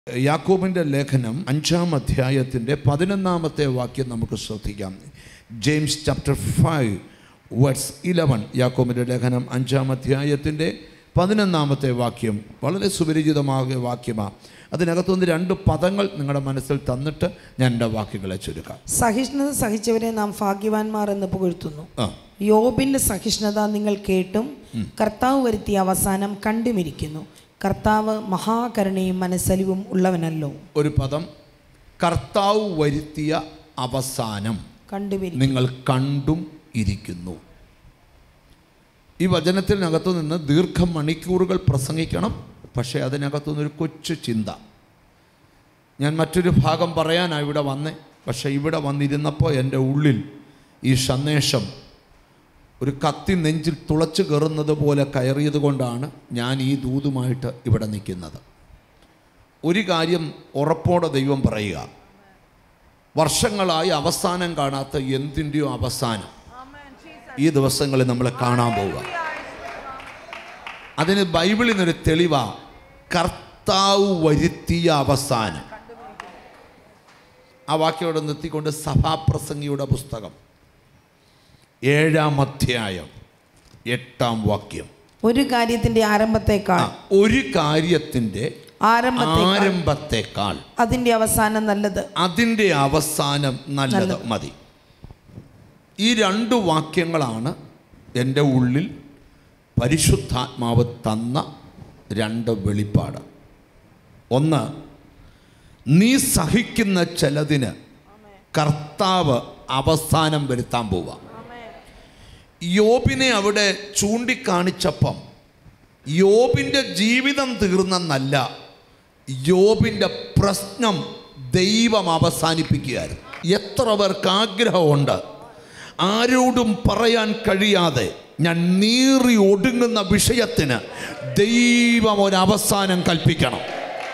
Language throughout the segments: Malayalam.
യാക്കോബിൻ്റെ ലേഖനം അഞ്ചാം അധ്യായത്തിൻ്റെ പതിനൊന്നാമത്തെ വാക്യം നമുക്ക് ശ്രദ്ധിക്കാം James chapter five words eleven യാക്കോബിൻ്റെ ലേഖനം അഞ്ചാം അധ്യായത്തിൻ്റെ പതിനൊന്നാമത്തെ വാക്യം വളരെ സുപരിചിതമായ വാക്യമാണ് അതിനകത്തുനിന്ന് രണ്ട് പദങ്ങൾ നിങ്ങളുടെ മനസ്സിൽ തന്നിട്ട് ഞാൻ എൻ്റെ വാക്യങ്ങളെ ചുരുക്കാം സഹിഷ്ണുത സഹിച്ചവരെ നാം ഭാഗ്യവാന്മാർ എന്ന് പുകഴ്ത്തുന്നു ആ യോബിന്റെ സഹിഷ്ണുത നിങ്ങൾ കേട്ടും കർത്താവ് വരുത്തിയ അവസാനം കണ്ടുമിരിക്കുന്നു കർത്താവ് മഹാകരുണയും മനസ്സലിവും ഉള്ളവനല്ലോ ഒരു പദം കർത്താവ് വരുത്തിയ അവസാനം കണ്ടുമിരിക്കുന്നു നിങ്ങൾ കണ്ടും ഇരിക്കുന്നു ഈ വചനത്തിനകത്തു നിന്ന് ദീർഘമണിക്കൂറുകൾ പ്രസംഗിക്കണം പക്ഷേ അതിനകത്തു നിന്നൊരു കൊച്ചു ചിന്ത ഞാൻ മറ്റൊരു ഭാഗം പറയാനാണ് ഇവിടെ വന്നേ പക്ഷേ ഇവിടെ വന്നിരുന്നപ്പോൾ എൻ്റെ ഉള്ളിൽ ഈ സന്ദേശം ഒരു കത്തി നെഞ്ചിൽ തുളച്ചു കയറുന്നത് പോലെ കയറിയത് കൊണ്ടാണ് ഞാൻ ഈ ദൂതുമായിട്ട് ഇവിടെ നിൽക്കുന്നത് ഒരു കാര്യം ഉറപ്പോടെ ദൈവം പറയുക വർഷങ്ങളായി അവസാനം കാണാത്ത എന്തിൻ്റെയോ അവസാനം ഈ ദിവസങ്ങളിൽ നമ്മൾ കാണാൻ പോവുക അതിന് ബൈബിളിൽ നിന്നൊരു തെളിവാ കർത്താവ് വരുത്തിയ അവസാനം ആ വാക്യോടെ നിർത്തിക്കൊണ്ട് സഭാപ്രസംഗിയുടെ പുസ്തകം ഏഴാം അധ്യായം എട്ടാം വാക്യം ഒരു കാര്യത്തിന്റെ ആ, ആരംഭത്തെക്കാൾ ഒരു കാര്യത്തിൻ്റെ ആരംഭത്തെ ആരംഭത്തെക്കാൾ അതിന്റെ അവസാനം നല്ലത് അതിൻ്റെ അവസാനം നല്ലത് മതി ഈ രണ്ട് വാക്യങ്ങളാണ് എൻ്റെ ഉള്ളിൽ പരിശുദ്ധാത്മാവ് തന്ന രണ്ട് വെളിപ്പാട് ഒന്ന് നീ സഹിക്കുന്ന ചിലതിന് കർത്താവ് അവസാനം വരുത്താൻ പോവാം യോബിനെ അവിടെ ചൂണ്ടിക്കാണിച്ചപ്പം യോബിൻ്റെ ജീവിതം തീർന്നെന്നല്ല യോബിൻ്റെ പ്രശ്നം ദൈവം അവസാനിപ്പിക്കുകയായിരുന്നു എത്ര പേർക്ക് ആഗ്രഹമുണ്ട് ആരോടും പറയാൻ കഴിയാതെ ഞാൻ നീറി ഒടുങ്ങുന്ന വിഷയത്തിന് ദൈവം ഒരു അവസാനം കൽപ്പിക്കണം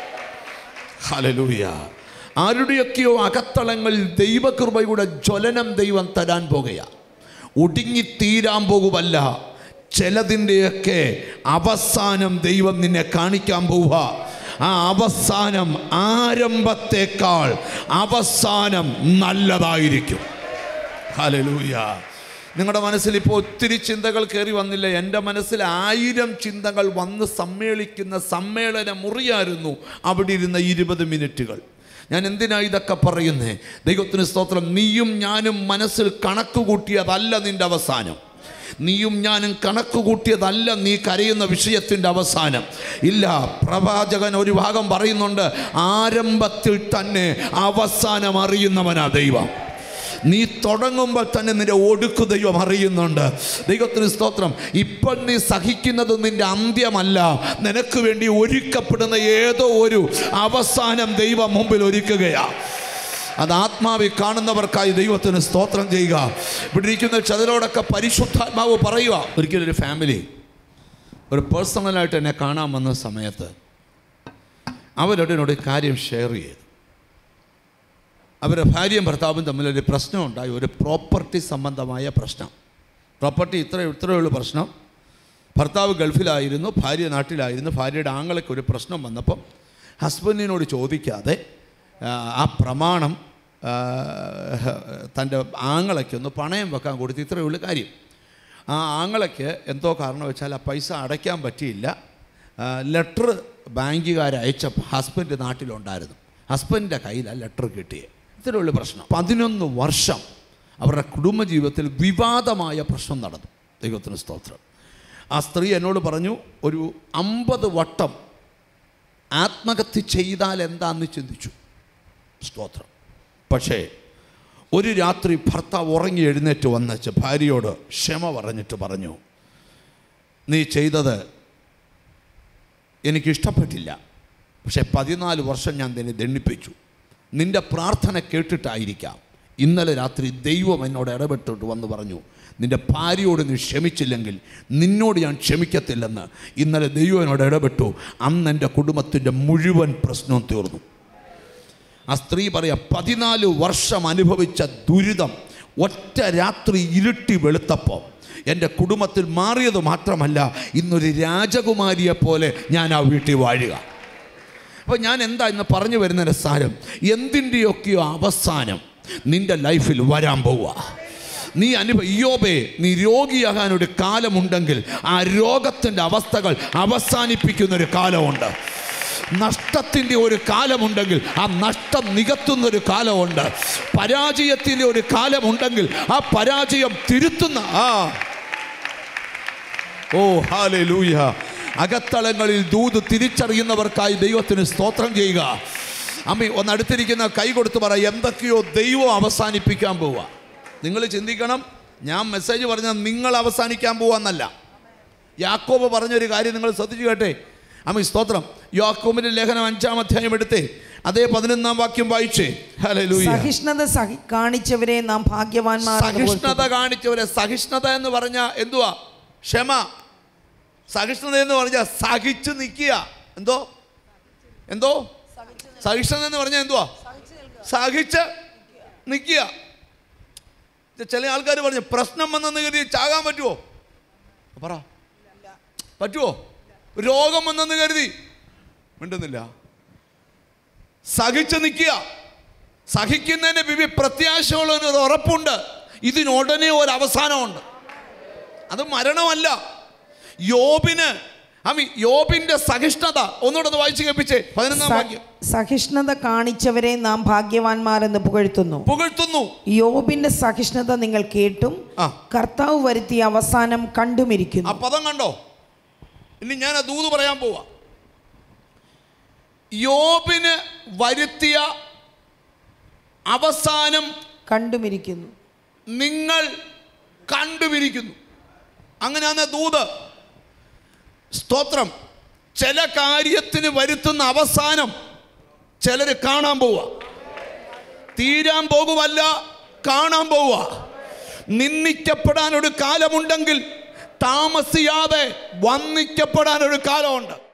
ഹലലൂയ ആരുടെയൊക്കെയോ അകത്തളങ്ങളിൽ ദൈവകൃപയുടെ ജ്വലനം ദൈവം തരാൻ പോകുകയാണ് ഒടുങ്ങിത്തീരാൻ പോകുമല്ല ചിലതിൻ്റെയൊക്കെ അവസാനം ദൈവം നിന്നെ കാണിക്കാൻ പോവുക ആ അവസാനം ആരംഭത്തേക്കാൾ അവസാനം നല്ലതായിരിക്കും ഹലലൂയ നിങ്ങളുടെ മനസ്സിൽ ഇപ്പോൾ ഒത്തിരി ചിന്തകൾ കയറി വന്നില്ല എൻ്റെ മനസ്സിൽ ആയിരം ചിന്തകൾ വന്ന് സമ്മേളിക്കുന്ന സമ്മേളന മുറിയായിരുന്നു അവിടെ ഇരുന്ന ഇരുപത് മിനിറ്റുകൾ ഞാൻ എന്തിനാ ഇതൊക്കെ പറയുന്നേ ദൈവത്തിന് സ്തോത്രം നീയും ഞാനും മനസ്സിൽ കണക്ക് കൂട്ടിയതല്ല നിൻ്റെ അവസാനം നീയും ഞാനും കണക്ക് കൂട്ടിയതല്ല നീ കരയുന്ന വിഷയത്തിൻ്റെ അവസാനം ഇല്ല പ്രവാചകൻ ഒരു ഭാഗം പറയുന്നുണ്ട് ആരംഭത്തിൽ തന്നെ അവസാനം അറിയുന്നവനാ ദൈവം നീ തുടങ്ങുമ്പോൾ തന്നെ നിന്റെ ഒടുക്കു ദൈവം അറിയുന്നുണ്ട് ദൈവത്തിന് സ്തോത്രം ഇപ്പോൾ നീ സഹിക്കുന്നത് നിന്റെ അന്ത്യമല്ല നിനക്ക് വേണ്ടി ഒരുക്കപ്പെടുന്ന ഏതോ ഒരു അവസാനം ദൈവം മുമ്പിൽ ഒരുക്കുകയാണ് അത് ആത്മാവിൽ കാണുന്നവർക്കായി ദൈവത്തിന് സ്തോത്രം ചെയ്യുക ഇവിടെ ഇരിക്കുന്ന ചതിലോടൊക്കെ പരിശുദ്ധാത്മാവ് പറയുക ഒരിക്കലും ഒരു ഫാമിലി ഒരു പേഴ്സണലായിട്ട് എന്നെ കാണാൻ വന്ന സമയത്ത് അവരോട് എന്നോട് ഒരു കാര്യം ഷെയർ ചെയ്തു അവരുടെ ഭാര്യയും ഭർത്താവും തമ്മിലൊരു പ്രശ്നം ഉണ്ടായി ഒരു പ്രോപ്പർട്ടി സംബന്ധമായ പ്രശ്നം പ്രോപ്പർട്ടി ഇത്ര ഇത്രയുള്ള പ്രശ്നം ഭർത്താവ് ഗൾഫിലായിരുന്നു ഭാര്യ നാട്ടിലായിരുന്നു ഭാര്യയുടെ ആങ്ങളയ്ക്ക് ഒരു പ്രശ്നം വന്നപ്പം ഹസ്ബൻഡിനോട് ചോദിക്കാതെ ആ, ആ പ്രമാണം ആ, തൻ്റെ ആങ്ങളയ്ക്കൊന്ന് പണയം വെക്കാൻ കൊടുത്ത് ഇത്രയേ ഉള്ളൂ കാര്യം ആ ആങ്ങളയ്ക്ക് എന്തോ കാരണം വെച്ചാൽ ആ പൈസ അടയ്ക്കാൻ പറ്റിയില്ല ലെറ്റർ ബാങ്കുകാർ അയച്ചപ്പോൾ ഹസ്ബൻഡ് നാട്ടിലുണ്ടായിരുന്നു ഹസ്ബൻഡിൻ്റെ കയ്യിലാണ് ലെറ്റർ കിട്ടിയത് ഇത്രയുള്ള പ്രശ്നം പതിനൊന്ന് വർഷം അവരുടെ കുടുംബജീവിതത്തിൽ വിവാദമായ പ്രശ്നം നടന്നു ദൈവത്തിന് സ്തോത്രം ആ സ്ത്രീ എന്നോട് പറഞ്ഞു ഒരു അമ്പത് വട്ടം ആത്മഹത്യ ചെയ്താൽ എന്താന്ന് ചിന്തിച്ചു സ്തോത്രം പക്ഷേ ഒരു രാത്രി ഭർത്താവ് ഉറങ്ങി എഴുന്നേറ്റ് വന്നച്ച് ഭാര്യയോട് ക്ഷമ പറഞ്ഞിട്ട് പറഞ്ഞു നീ ചെയ്തത് എനിക്കിഷ്ടപ്പെട്ടില്ല പക്ഷേ പതിനാല് വർഷം ഞാൻ നിന്നെ ദണ്ണിപ്പിച്ചു നിന്റെ പ്രാർത്ഥന കേട്ടിട്ടായിരിക്കാം ഇന്നലെ രാത്രി ദൈവം എന്നോട് ഇടപെട്ടിട്ട് വന്ന് പറഞ്ഞു നിന്റെ ഭാര്യയോട് നീ ക്ഷമിച്ചില്ലെങ്കിൽ നിന്നോട് ഞാൻ ക്ഷമിക്കത്തില്ലെന്ന് ഇന്നലെ ദൈവം എന്നോട് ഇടപെട്ടു അന്ന് എൻ്റെ കുടുംബത്തിൻ്റെ മുഴുവൻ പ്രശ്നവും തീർന്നു ആ സ്ത്രീ പറയാ പതിനാല് വർഷം അനുഭവിച്ച ദുരിതം ഒറ്റ രാത്രി ഇരുട്ടി വെളുത്തപ്പോൾ എൻ്റെ കുടുംബത്തിൽ മാറിയത് മാത്രമല്ല ഇന്നൊരു രാജകുമാരിയെ പോലെ ഞാൻ ആ വീട്ടിൽ വാഴുക അപ്പോൾ ഞാൻ എന്താ ഇന്ന് പറഞ്ഞു വരുന്നതിൻ്റെ സാരം എന്തിൻ്റെയൊക്കെയോ അവസാനം നിൻ്റെ ലൈഫിൽ വരാൻ പോവുക നീ അനുഭവ ഇയോബേ നീ രോഗിയാകാൻ ഒരു കാലമുണ്ടെങ്കിൽ ആ രോഗത്തിൻ്റെ അവസ്ഥകൾ അവസാനിപ്പിക്കുന്ന ഒരു കാലമുണ്ട് നഷ്ടത്തിൻ്റെ ഒരു കാലമുണ്ടെങ്കിൽ ആ നഷ്ടം നികത്തുന്ന ഒരു കാലമുണ്ട് പരാജയത്തിൻ്റെ ഒരു കാലമുണ്ടെങ്കിൽ ആ പരാജയം തിരുത്തുന്ന ആ ഓ ഹാലേ ലൂയ അകത്തളങ്ങളിൽ ദൂത് തിരിച്ചറിയുന്നവർക്കായി ദൈവത്തിന് സ്തോത്രം ചെയ്യുക അമ്മ ഒന്ന് അടുത്തിരിക്കുന്ന കൈ കൊടുത്ത് പറ എന്തൊക്കെയോ ദൈവം അവസാനിപ്പിക്കാൻ പോവുക നിങ്ങൾ ചിന്തിക്കണം ഞാൻ മെസ്സേജ് പറഞ്ഞാൽ നിങ്ങൾ അവസാനിക്കാൻ പോവാന്നല്ല യാക്കോബ് പറഞ്ഞൊരു കാര്യം നിങ്ങൾ ശ്രദ്ധിച്ചു കേട്ടെ അമ്മ സ്തോത്രം യാക്കോബിന്റെ ലേഖനം അഞ്ചാം അധ്യായം എടുത്തേ അതേ പതിനൊന്നാം വാക്യം വായിച്ചേ ഹലേ ലൂയ സഹിഷ്ണുത സഹി കാണിച്ചവരെ നാം ഭാഗ്യവാന്മാർ എന്ന് സഹിഷ്ണുത പുകഴ്ത്തുന്നു. കാണിച്ചവരെ സഹിഷ്ണുത എന്ന് പറഞ്ഞാൽ എന്തുവാ ക്ഷമ സഹിഷ്ണുത എന്ന് പറഞ്ഞാൽ സഹിച്ചു നിൽക്കുക എന്തോ എന്തോ സഹിഷ്ണുത എന്ന് പറഞ്ഞാൽ എന്തുവാ സഹിച്ച് നിൽക്കുക ഇത് ചില ആൾക്കാർ പറഞ്ഞു പ്രശ്നം വന്നെന്ന് കരുതി ചാകാൻ പറ്റുമോ പറ പറ്റുമോ രോഗം വന്നെന്ന് കരുതി മിണ്ടുന്നില്ല സഹിച്ച് നിൽക്കുക സഹിക്കുന്നതിന് വിവി പ്രത്യാശയുള്ള ഒരു ഉറപ്പുണ്ട് ഇതിനുടനെ ഒരു അവസാനമുണ്ട് അത് മരണമല്ല യോബിന് അമി യോബിന്റെ സഹിഷ്ണുത ഒന്നുകൂടെ ഒന്ന് വായിച്ചു കേൾപ്പിച്ചേ പതിനൊന്നാം സ- വാക്യം സഹിഷ്ണുത കാണിച്ചവരെ നാം ഭാഗ്യവാന്മാർ എന്ന് പുകഴ്ത്തുന്നു പുകഴ്ത്തുന്നു യോബിന്റെ സഹിഷ്ണുത നിങ്ങൾ കേട്ടും ആ. കർത്താവ് വരുത്തിയ അവസാനം ആ കണ്ടുമിരിക്കുന്നു പദം കണ്ടോ ഇനി ഞാൻ ആ ദൂത് പറയാൻ പോവാ യോബിന് വരുത്തിയ അവസാനം കണ്ടുമിരിക്കുന്നു നിങ്ങൾ കണ്ടുപിരിക്കുന്നു അങ്ങനെയാണ് ദൂത് സ്തോത്രം ചില കാര്യത്തിന് വരുത്തുന്ന അവസാനം ചിലർ കാണാൻ പോവുക തീരാൻ പോകുമല്ല കാണാൻ പോവുക നിന്ദിക്കപ്പെടാൻ ഒരു കാലമുണ്ടെങ്കിൽ താമസിയാതെ വന്നിക്കപ്പെടാൻ ഒരു കാലമുണ്ട്